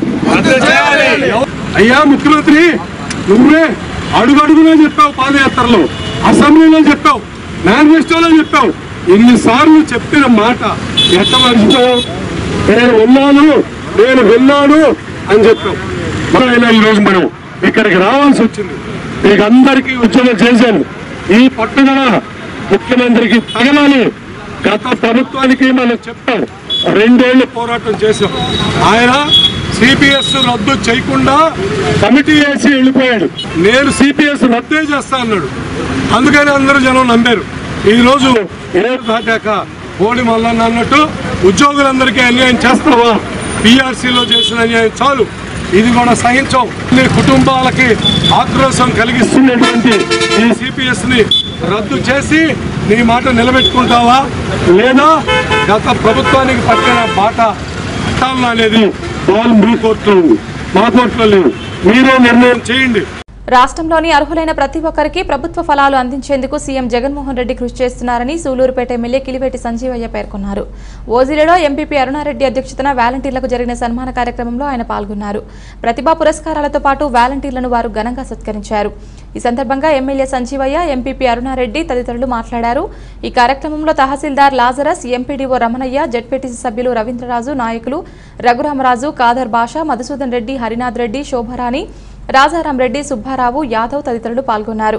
అయ్యా ముఖ్యమంత్రి నువ్వే అడుగడుగునా చెప్పావు పాదయాత్రలో అసెంబ్లీలో చెప్పావు మేనిఫెస్టోలో చెప్పావు ఇన్నిసార్లు చెప్పిన మాట ఎట్ట మర్చిపోయావు నేను ఉన్నాను నేను విన్నాను అని చెప్పావు మనం అయినా ఈరోజు మనం ఇక్కడికి రావాల్సి వచ్చింది మీకు అందరికీ ఉద్యోగం చేశాను ఈ పట్టుదల ముఖ్యమంత్రికి తగలాలి గత ప్రభుత్వానికి మనం చెప్పాం రెండేళ్లు పోరాటం చేశాం ఆయన సిపిఎస్ రద్దు చేయకుండా కమిటీ వేసి వెళ్ళిపోయాడు నేను సిపిఎస్ రద్దే చేస్తా అన్నాడు అందుకని అందరూ జనం నమ్మారు ఈ రోజు ఏడు దాటాక కోడి మల్లన్న అన్నట్టు ఉద్యోగులందరికీ అన్యాయం చేస్తావా పిఆర్సీలో చేసిన అన్యాయం చాలు ఇది కూడా సహించం ఈ కుటుంబాలకి ఆక్రోశం కలిగిస్తున్నటువంటి ఈ సిపిఎస్ ని రద్దు చేసి నీ మాట నిలబెట్టుకుంటావా లేదా గత ప్రభుత్వానికి పట్టిన బాట పట్టాలనా అనేది బాల్ మీ కోర్టులో ఉంది మా కోర్టులో లేవు మీరే నిర్ణయం చేయండి రాష్ట్రంలోని అర్హులైన ప్రతి ఒక్కరికి ప్రభుత్వ ఫలాలు అందించేందుకు సీఎం జగన్మోహన్ రెడ్డి కృషి చేస్తున్నారని సూలూరుపేట ఎమ్మెల్యే కిలివేటి సంజీవయ్య పేర్కొన్నారు ఓజిలిలో ఎంపీపీ అరుణారెడ్డి అధ్యక్షతన వాలంటీర్లకు జరిగిన సన్మాన కార్యక్రమంలో ఆయన పాల్గొన్నారు ప్రతిభా పురస్కారాలతో పాటు వాలంటీర్లను వారు ఘనంగా సత్కరించారు ఈ సందర్భంగా ఎమ్మెల్యే సంజీవయ్య ఎంపీపీ అరుణారెడ్డి తదితరులు మాట్లాడారు ఈ కార్యక్రమంలో tahsildar Lazarus MPDO Ramanaiah ZPTC సభ్యులు రవీంద్రరాజు నాయకులు రఘురామరాజు కాదర్ బాషా మధుసూదన్ రెడ్డి హరినాథ్ రెడ్డి శోభారాణి రాజారాం రెడ్డి సుబ్బారావు యాదవ్ తదితరులు పాల్గొన్నారు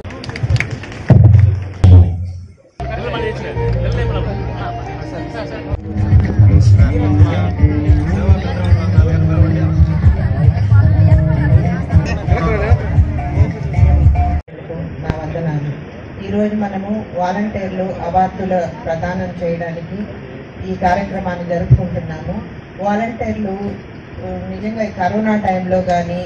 నా వందనాలు ఈరోజు మనము వాలంటీర్లు అవార్డుల ప్రదానం చేయడానికి ఈ కార్యక్రమాన్ని జరుపుకుంటున్నాము వాలంటీర్లు ఉ, నిజంగా ఈ కరోనా టైంలో కానీ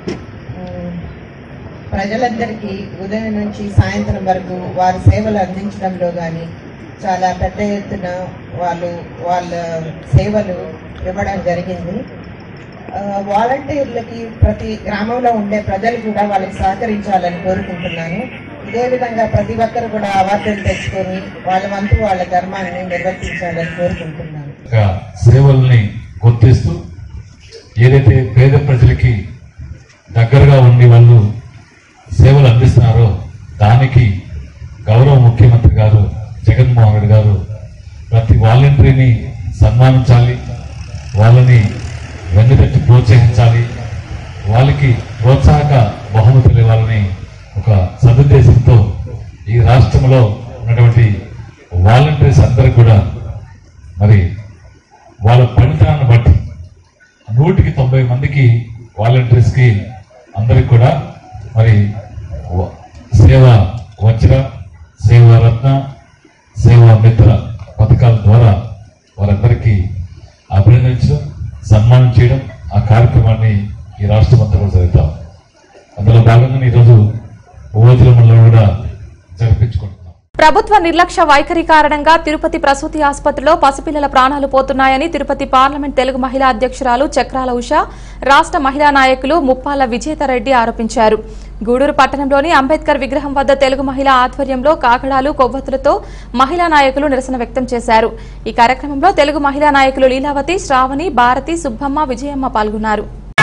ప్రజలందరికీ ఉదయం నుంచి సాయంత్రం వరకు వారి సేవలు అందించడంలో కానీ చాలా పెద్ద ఎత్తున వాళ్ళు వాళ్ళ సేవలు ఇవ్వడం జరిగింది ఆ, వాలంటీర్లకి ప్రతి గ్రామంలో ఉండే ప్రజలు కూడా వాళ్ళకి సహకరించాలని కోరుకుంటున్నాను ఇదే విధంగా ప్రతి ఒక్కరు కూడా అవార్డులు తెచ్చుకొని వాళ్ళ వంతు వాళ్ళ ధర్మాన్ని నిర్వర్తించాలని కోరుకుంటున్నాను యొక్క సేవల్ని గుర్తిస్తూ ఏదైతే పేద ప్రజలకి దగ్గరగా ఉండి వాళ్ళు సేవలు అందిస్తున్నారో దానికి గౌరవ ముఖ్యమంత్రి గారు జగన్మోహన్ రెడ్డి గారు ప్రతి వాలంటీర్ని సన్మానించాలి వాళ్ళని వెన్నుతట్టి ప్రోత్సహించాలి వాళ్ళకి ప్రోత్సాహక బహుమతులు ఇవ్వాలని ఒక సదుద్దేశంతో ఈ రాష్ట్రంలో ఉన్నటువంటి వాలంటీర్స్ అందరికి కూడా మరి వాళ్ళ పనితనాన్ని బట్టి నూటికి తొంభై మందికి వాలంటీర్స్కి అందరికి కూడా మరి వ- సేవ వజ్ర సేవ రత్న సేవా మిత్ర పథకాల ద్వారా వారందరికీ అభినందించడం సన్మానం చేయడం ఆ కార్యక్రమాన్ని ఈ రాష్ట్రం అంతా కూడా జరుగుతాం అందులో భాగంగా ఈరోజు ఓజిలమల్లో కూడా జరిపించుకుంటాం ప్రభుత్వ నిర్లక్ష్య వైఖరి కారణంగా తిరుపతి ప్రసూతి ఆసుపత్రిలో పసిపిల్లల ప్రాణాలు పోతున్నాయని తిరుపతి పార్లమెంట్ తెలుగు మహిళా అధ్యక్షురాలు చక్రాల ఉష రాష్ట్ర మహిళా నాయకులు ముప్పాల విజేతారెడ్డి ఆరోపించారు గూడూరు పట్టణంలోని అంబేద్కర్ విగ్రహం వద్ద తెలుగు మహిళా ఆధ్వర్యంలో కాకడాలు కొవ్వొత్తులతో మహిళా నాయకులు నిరసన వ్యక్తం చేశారు ఈ కార్యక్రమంలో తెలుగు మహిళా నాయకులు లీలావతి శ్రావణి భారతి సుబ్బమ్మ విజయమ్మ పాల్గొన్నారు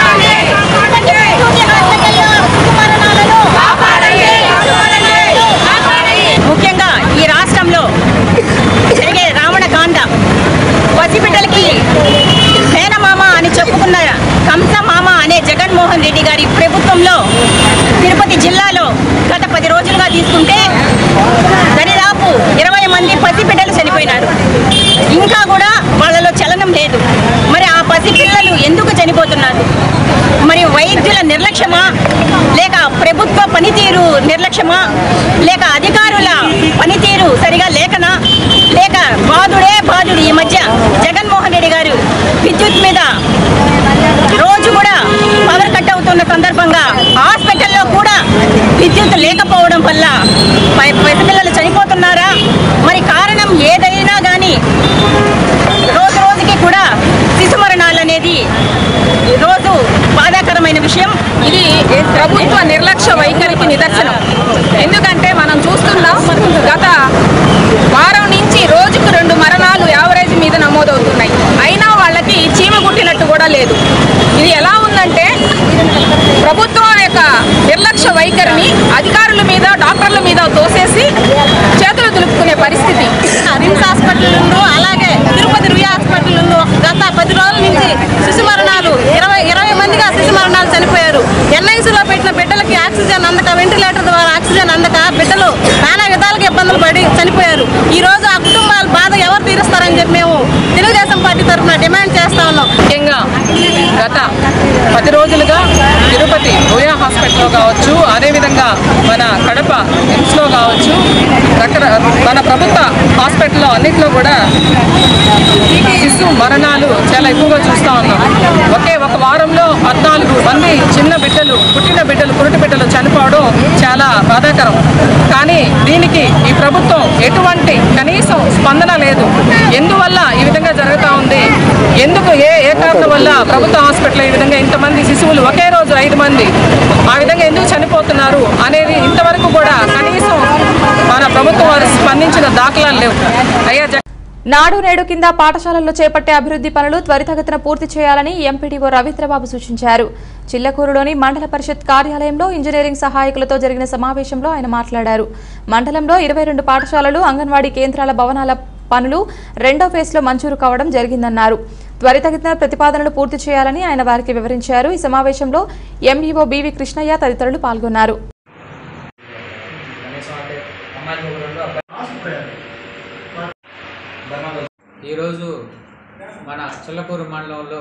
ముఖ్యంగా ఈ రాష్ట్రంలో జరిగే రావణ కాండ పసిబిడ్డలకి మేనమామ అని చెప్పుకున్న కంస మామ అనే జగన్మోహన్ రెడ్డి గారి ప్రభుత్వం చూసుకుంటే దరిదాపు ఇరవై మంది పసిబిడ్డలు చనిపోయినారు ఇంకా కూడా వాళ్ళలో చలనం లేదు మరి ఆ పసిపిల్లలు ఎందుకు చనిపోతున్నారు మరి వైద్యుల నిర్లక్ష్యమా లేక ప్రభుత్వ పనితీరు నిర్లక్ష్యమా లేక అధికారుల పనితీరు సరిగా లేకనా లేక బాధుడే బాధుడు ఈ మధ్య జగన్మోహన్ రెడ్డి గారు విద్యుత్ మీద రోజు కూడా పవర్ కట్ అవుతున్న సందర్భంగా హాస్పిటల్లో కూడా విద్యుత్ లేకపోవడం వల్ల పై- పసిపిల్లలు చనిపోతున్నారా మరి కారణం ఏదైనా కానీ రోజు రోజుకి కూడా శిశు మరణాలు అనేది రోజు బాధాకరమైన విషయం ఇది ప్రభుత్వ నిర్లక్ష్య వైఖరికి నిదర్శనం ఎందుకంటే మనం చూస్తున్నాం గత వారం నుంచి రోజుకు రెండు మరణాలు యావరేజ్ మీద నమోదవుతున్నాయి అయినా వాళ్ళకి చీమ కుట్టినట్టు కూడా లేదు ఇది ఎలా ఉందంటే ప్రభుత్వం యొక్క నిర్లక్ష్య వైఖరిని అధికారుల మీద డాక్టర్ల మీద తోసేసి చేతులు దులుపుకునే పరిస్థితి రిమ్స్ హాస్పిటల్ అలాగే తిరుపతి రుయా హాస్పిటల్ గత పది రోజుల నుంచి శిశు మరణాలు ఇరవై ఇరవై మందిగా శిశు మరణాలు చనిపోయారు ఎన్ఐసిలో పెట్టిన బిడ్డలకి ఆక్సిజన్ అందక వెంటిలేటర్ ద్వారా ఆక్సిజన్ అందక బిడ్డలు నానా విధాలుగా ఇబ్బందులు పడి చనిపోయారు ఈ రోజు ఆ కుటుంబాల బాధ ఎవరు తీరుస్తారని చెప్పి మేము తెలుగుదేశం పార్టీ తరఫున డిమాండ్ చేస్తా ఉన్నాం ముఖ్యంగా గత పది రోజులుగా తిరుపతి రోయా హాస్పిటల్లో కావచ్చు అదేవిధంగా మన కడప ఎయిమ్స్లో కావచ్చు రకర మన ప్రభుత్వ హాస్పిటల్లో అన్నింటిలో కూడా శిశు మరణాలు చాలా ఎక్కువగా చూస్తూ ఉన్నాం ఒకే ఒక వారంలో పద్నాలుగు మంది చిన్న బిడ్డలు పుట్టిన బిడ్డలు పురిటి బిడ్డలు చనిపోవడం చాలా బాధాకరం కానీ దీనికి ఈ ప్రభుత్వం ఎటువంటి కనీసం స్పందన లేదు ఎందువల్ల ఈ విధంగా జరుగుతూ ఉంది ఎందుకు ఏ ఏ కారణం వల్ల ప్రభుత్వ హాస్పిటల్ ఈ విధంగా ఇంతమంది శిశువులు ఒకే రోజు ఐదు మంది ఆ విధంగా ఎందుకు చనిపోతున్నారు అనేది ఇంతవరకు కూడా కనీసం మన ప్రభుత్వం వారు స్పందించిన దాఖలాలు లేవు అయ్యా జగన్ నాడు నేడు కింద పాఠశాలల్లో చేపట్టే అభివృద్ధి పనులు త్వరితగతిన పూర్తి చేయాలని ఎంపీడీఓ రవీంద్రబాబు సూచించారు చిల్లకూరులోని మండల పరిషత్ కార్యాలయంలో ఇంజనీరింగ్ సహాయకులతో జరిగిన సమావేశంలో ఆయన మాట్లాడారు మండలంలో ఇరవై రెండు పాఠశాలలు అంగన్వాడీ కేంద్రాల భవనాల పనులు రెండో ఫేజ్లో మంజూరు కావడం జరిగిందన్నారు త్వరితగతిన ప్రతిపాదనలు పూర్తి చేయాలని ఆయన వారికి వివరించారు ఈ సమావేశంలో ఎంఈఓ బీవీ కృష్ణయ్య తదితరులు పాల్గొన్నారు ఈరోజు మన చిల్లకూరు మండలంలో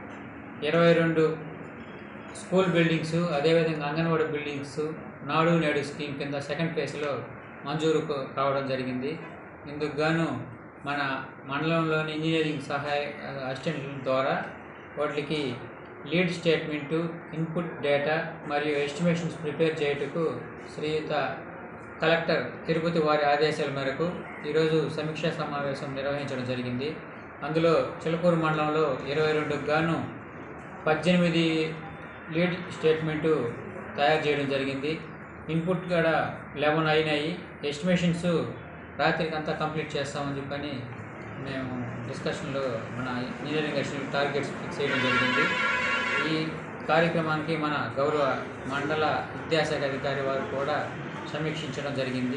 ఇరవై రెండు స్కూల్ బిల్డింగ్స్ అదేవిధంగా అంగన్వాడీ బిల్డింగ్స్ నాడు నేడు స్కీమ్ కింద సెకండ్ ఫేజ్లో మంజూరు కా- కావడం జరిగింది ఇందుకు గాను మన మండలంలోని ఇంజనీరింగ్ సహాయ అసిస్టెంట్ల ద్వారా వాటికి లీడ్ స్టేట్మెంటు ఇన్పుట్ డేటా మరియు ఎస్టిమేషన్స్ ప్రిపేర్ చేయుటకు శ్రీయుత కలెక్టర్ తిరుపతి వారి ఆదేశాల మేరకు ఈరోజు సమీక్షా సమావేశం నిర్వహించడం జరిగింది అందులో చిలకూరు మండలంలో ఇరవై రెండుకు గాను పద్దెనిమిది లీడ్ స్టేట్మెంటు తయారు చేయడం జరిగింది ఇన్పుట్ కూడా లెవెన్ అయినాయి ఎస్టిమేషన్స్ రాత్రికి అంతా కంప్లీట్ చేస్తామని చెప్పని మేము డిస్కషన్లో మన ఇంజనీరింగ్ అసిస్టెంట్ టార్గెట్స్ ఫిక్స్ చేయడం జరిగింది ఈ కార్యక్రమానికి మన గౌరవ మండల విద్యాశాఖ అధికారి వారు కూడా సమీక్షించడం జరిగింది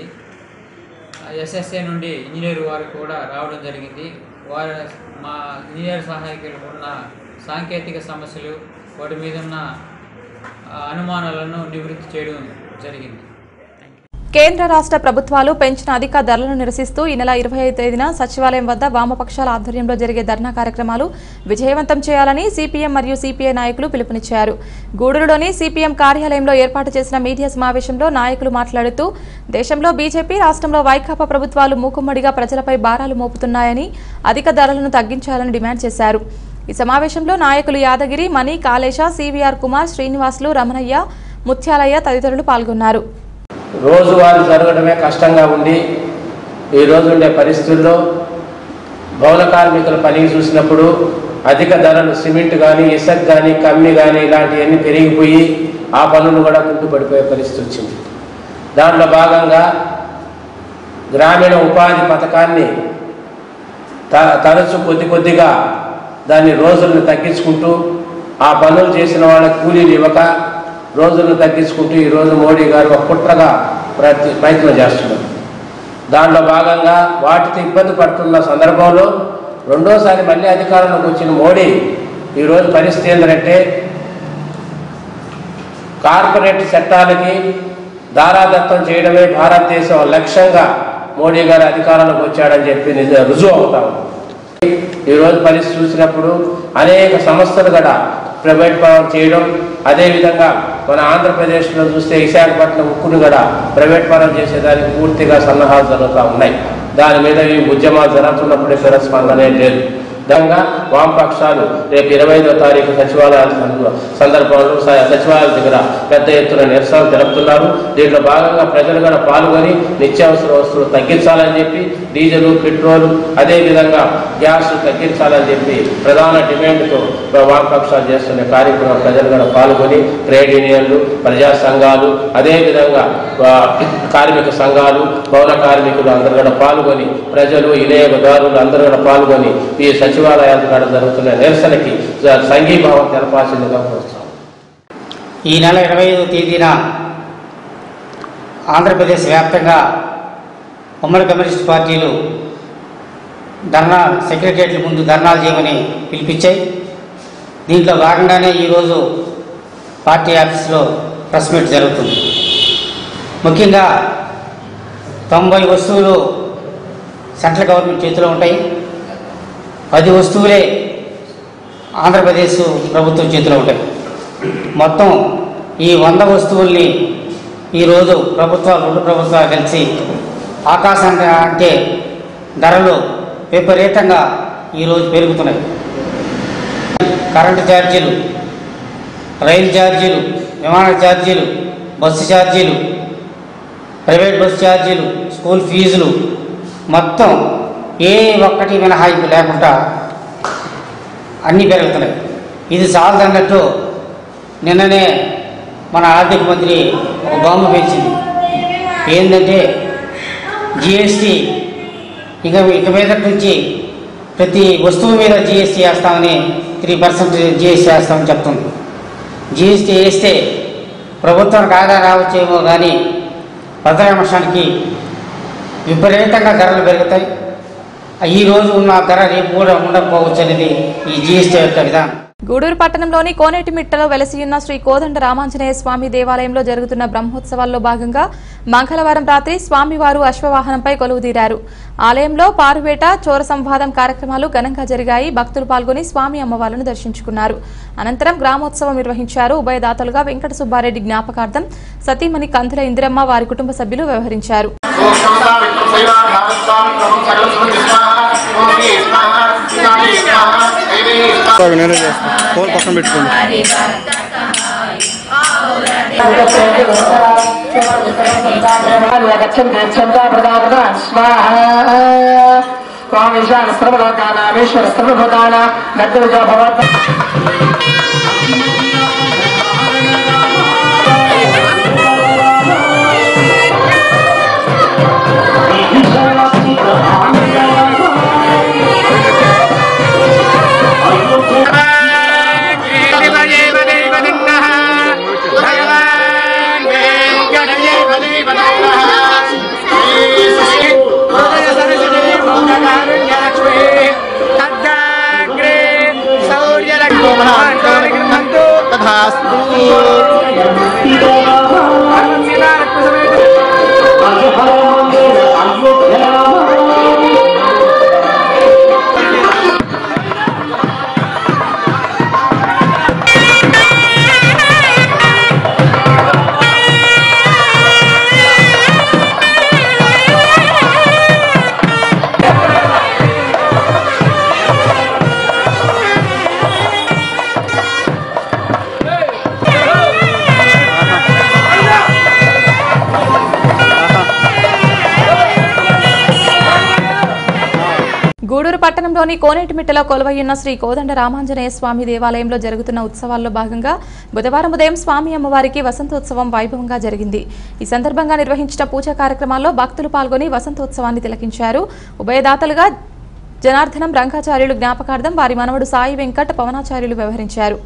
ఎస్ఎస్ఏ నుండి ఇంజనీర్ వారు కూడా రావడం జరిగింది వారు మా ఇంజనీర్ సహాయకులకు ఉన్న సాంకేతిక సమస్యలు వాటి మీద ఉన్న ఆ, అనుమానాలను నివృత్తి చేయడం జరిగింది కేంద్ర రాష్ట్ర ప్రభుత్వాలు పెంచిన అధిక ధరలను నిరసిస్తూ ఈ నెల ఇరవై ఐదు తేదీన సచివాలయం వద్ద వామపక్షాల ఆధ్వర్యంలో జరిగే ధర్నా కార్యక్రమాలు విజయవంతం చేయాలని సిపిఎం మరియు సిపిఐ నాయకులు పిలుపునిచ్చారు గూడూరులోని సిపిఎం కార్యాలయంలో ఏర్పాటు చేసిన మీడియా సమావేశంలో నాయకులు మాట్లాడుతూ దేశంలో బీజేపీ రాష్ట్రంలో వైకాపా ప్రభుత్వాలు మూకుమ్మడిగా ప్రజలపై భారాలు మోపుతున్నాయని అధిక ధరలను తగ్గించాలని డిమాండ్ చేశారు ఈ సమావేశంలో నాయకులు యాదగిరి మణి కాళేశ సివిఆర్ కుమార్ శ్రీనివాసులు రమణయ్య ముత్యాలయ్య తదితరులు పాల్గొన్నారు రోజువారీ జరగడమే కష్టంగా ఉంది ఈ రోజు ఉండే పరిస్థితుల్లో భవన కార్మికుల పనికి చూసినప్పుడు అధిక ధరలు సిమెంట్ కానీ ఇసుక కానీ కమ్మి కానీ ఇలాంటివన్నీ పెరిగిపోయి ఆ పనులు కూడా కుంటుపడిపోయే పరిస్థితి వచ్చింది దాంట్లో భాగంగా గ్రామీణ ఉపాధి పథకాన్ని త తరచు కొద్ది కొద్దిగా దాన్ని రోజులను తగ్గించుకుంటూ ఆ పనులు చేసిన వాళ్ళకి కూలీలు ఇవ్వక రోజులను తగ్గించుకుంటూ ఈరోజు మోడీ గారు ఒక కుట్రగా ప్రయత్న ప్రయత్నం చేస్తున్నారు దానిలో భాగంగా వాటితో ఇబ్బంది పడుతున్న సందర్భంలో రెండోసారి మళ్ళీ అధికారంలోకి వచ్చిన మోడీ ఈరోజు పరిస్థితి ఏంటంటే కార్పొరేట్ చట్టాలకి దారాదత్తం చేయడమే భారతదేశం లక్ష్యంగా మోడీ గారు అధికారంలోకి వచ్చాడని చెప్పి నిజ రుజువు అవుతా ఉంది ఈరోజు పరిస్థితి చూసినప్పుడు అనేక సంస్థలు కూడా ప్రైవేట్ పరం చేయడం అదేవిధంగా మన ఆంధ్రప్రదేశ్లో చూస్తే విశాఖపట్నం ఉక్కును కూడా ప్రైవేట్ పరం చేసేదానికి పూర్తిగా సన్నాహాలు జరుగుతూ ఉన్నాయి దాని మీద ఈ ఉద్యమాలు జరుగుతున్నప్పుడు ఇక్కడ స్పందనే లేదు విధంగా వామపక్షాలు రేపు ఇరవై ఐదో తారీఖు సచివాలయ సంద- సందర్భంలో స- సచివాలయం దగ్గర పెద్ద ఎత్తున నిరసన తెలుపుతున్నారు దీంట్లో భాగంగా ప్రజలు కూడా పాల్గొని నిత్యావసర వస్తువులు తగ్గించాలని చెప్పి డీజిల్ పెట్రోల్ అదేవిధంగా గ్యాస్ తగ్గించాలని చెప్పి ప్రధాన డిమాండ్తో వామపక్షాలు చేస్తున్న కార్యక్రమం ప్రజలు కూడా పాల్గొని ట్రేడ్ యూనియన్లు ప్రజా సంఘాలు అదేవిధంగా ఆ, కార్మిక సంఘాలు పౌర కార్మికులు అందరూ కూడా పాల్గొని ప్రజలు వినియోగదారులు అందరూ కూడా పాల్గొని ఈ సచివాలయాల కాడ జరుగుతున్న నిరసనకి జ- సంఘీభావం తెలపాల్సిందిగా కోరుతున్నాం ఈ నెల ఇరవై ఐదో తేదీన ఆంధ్రప్రదేశ్ వ్యాప్తంగా ఉమ్మడి కమ్యూనిస్ట్ పార్టీలు ధర్నా సెక్రటరియట్ల ముందు ధర్నాలు చేయమని పిలిపించాయి దీంట్లో భాగంగానే ఈరోజు పార్టీ ఆఫీస్లో ప్రెస్ మీట్ జరుగుతుంది ముఖ్యంగా తొంభై వస్తువులు సెంట్రల్ గవర్నమెంట్ చేతిలో ఉంటాయి పది వస్తువులే ఆంధ్రప్రదేశ్ ప్రభుత్వం చేతిలో ఉంటాయి మొత్తం ఈ వంద వస్తువుల్ని ఈరోజు ప్రభుత్వాలు రెండు ప్రభుత్వాలు కలిసి ఆకాశాన్ని అంటే ధరలు విపరీతంగా ఈరోజు పెరుగుతున్నాయి కరెంటు ఛార్జీలు రైలు ఛార్జీలు విమాన ఛార్జీలు బస్సు ఛార్జీలు ప్రైవేట్ బస్సు ఛార్జీలు స్కూల్ ఫీజులు మొత్తం ఏ ఒక్కటి మినహాయింపు లేకుండా అన్నీ పెరుగుతున్నాయి ఇది చాలదన్నట్టు నిన్ననే మన ఆర్థిక మంత్రి ఒక బాంబు పెంచింది ఏంటంటే జిఎస్టీ ఇక ఇక మీద నుంచి ప్రతి వస్తువు మీద జిఎస్టీ వేస్తామని త్రీ పర్సెంట్ జిఎస్టీ వేస్తామని చెప్తుంది జిఎస్టీ వేస్తే ప్రభుత్వానికి ఆదాయం రావచ్చేమో కానీ ప్రధానాంశానికి విపరీతంగా ధరలు పెరుగుతాయి ఈ రోజు ఉన్న ధర రేపు కూడా ఉండకపోవచ్చు అనేది ఈ జిఎస్టీ యొక్క విధానం గూడూరు పట్టణంలోని కోనేటిమిట్టలో వెలసియున్న శ్రీ కోదండ రామాంజనేయ స్వామి దేవాలయంలో జరుగుతున్న బ్రహ్మోత్సవాల్లో భాగంగా మంగళవారం రాత్రి స్వామివారు అశ్వవాహనంపై కొలువుదీరారు ఆలయంలో పారువేట చోర సంవాదం కార్యక్రమాలు ఘనంగా జరిగాయి భక్తులు పాల్గొని స్వామి అమ్మవార్లను దర్శించుకున్నారు అనంతరం గ్రామోత్సవం నిర్వహించారు ఉభయదాతలుగా వెంకట సుబ్బారెడ్డి జ్ఞాపకార్థం సతీమణి కందుల ఇందిరమ్మ వారి కుటుంబ సభ్యులు వ్యవహరించారు నేనే చేస్తాను ఫోన్ పక్కన పెట్టుకోండి స్వామిశాన సర్వలోకానామేశ్వర సర్వభూతాన నద్దుజ భవత్ గూడూరు పట్టణంలోని కోనేటిమిట్టలో కొలువయ్యున్న శ్రీ కోదండ రామాంజనేయ స్వామి దేవాలయంలో జరుగుతున్న ఉత్సవాల్లో భాగంగా బుధవారం ఉదయం స్వామి అమ్మవారికి వసంతోత్సవం వైభవంగా జరిగింది ఈ సందర్భంగా నిర్వహించిన పూజా కార్యక్రమాల్లో భక్తులు పాల్గొని వసంతోత్సవాన్ని తిలకించారు ఉభయదాతలుగా జనార్దనం రంగాచార్యులు జ్ఞాపకార్థం వారి మనవడు సాయి వెంకట్ పవనాచార్యులు వ్యవహరించారు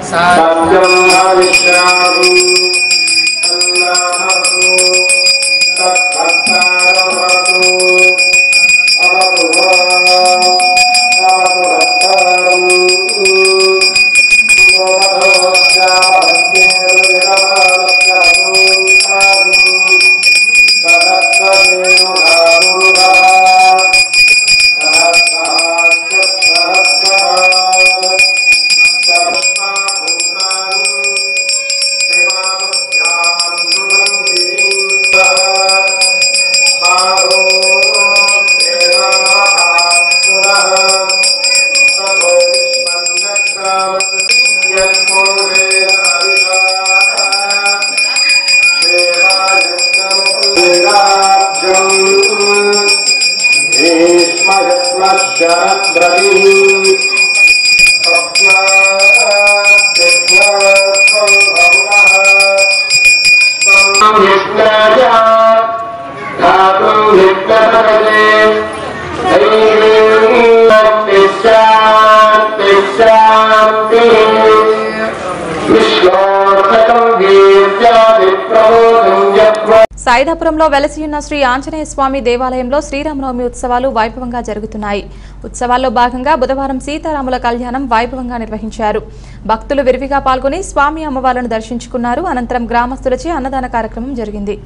సత్యం సాయిధాపురంలో వెలసియున్న శ్రీ ఆంజనేయ స్వామి దేవాలయంలో శ్రీరామనవమి ఉత్సవాలు వైభవంగా జరుగుతున్నాయి ఉత్సవాల్లో భాగంగా బుధవారం సీతారాముల కళ్యాణం వైభవంగా నిర్వహించారు భక్తులు విరివిగా పాల్గొని స్వామి అమ్మవార్లను దర్శించుకున్నారు అనంతరం గ్రామస్తులచే అన్నదాన కార్యక్రమం జరిగింది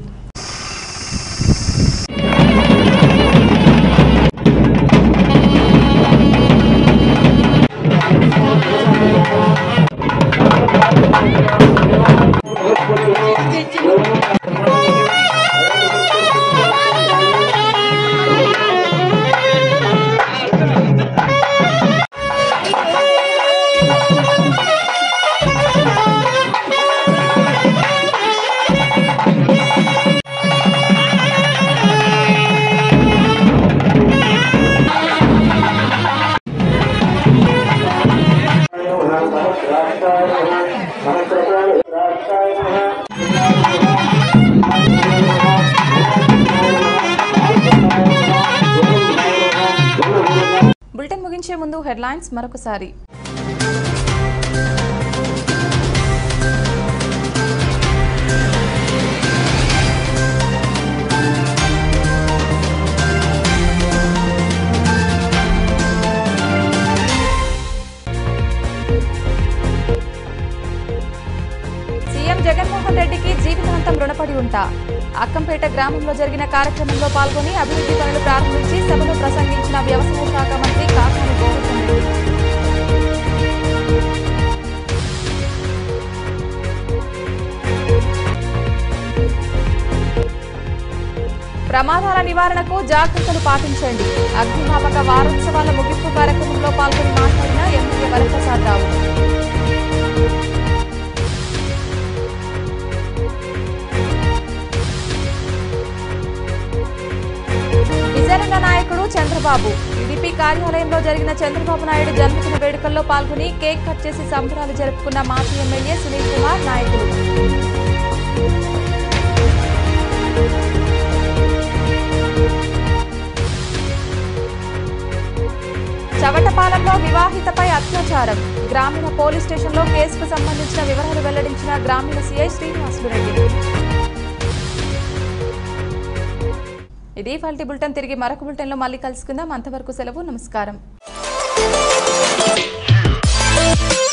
బులెటిన్ ముగించే ముందు హెడ్లైన్స్ మరొకసారి సీఎం జగన్మోహన్ రెడ్డికి జీవితాంతం రుణపడి ఉంటా అక్కంపేట గ్రామంలో జరిగిన కార్యక్రమంలో పాల్గొని అభివృద్ధి పనులు ప్రారంభించి సభలో ప్రసంగించిన వ్యవసాయ శాఖ మంత్రి కాకాని గోవర్ధన్ రెడ్డి ప్రమాదాల నివారణకు జాగ్రత్తలు పాటించండి అగ్నిమాపక వారోత్సవాల ముగింపు కార్యక్రమంలో పాల్గొని మాట్లాడిన ఎమ్మెల్యే వరప్రసాద్ రావు విజయనగర నాయకుడు చంద్రబాబు టీడీపీ కార్యాలయంలో జరిగిన చంద్రబాబు నాయుడు జన్మదిన వేడుకల్లో పాల్గొని కేక్ కట్ చేసి సంబరాలు జరుపుకున్న మాజీ ఎమ్మెల్యే సునీల్ కుమార్ నాయకులు చవటపాలెంలో వివాహితపై అత్యాచారం గ్రామీణ పోలీస్ స్టేషన్లో కేసుకు సంబంధించిన వివరాలు వెల్లడించిన గ్రామీణ సీఐ శ్రీనివాసులు రెడ్డి ఇది ఫల్టీ బులెటిన్ తిరిగి మరొక బులెటిన్లో మళ్ళీ కలుసుకుందాం అంతవరకు సెలవు నమస్కారం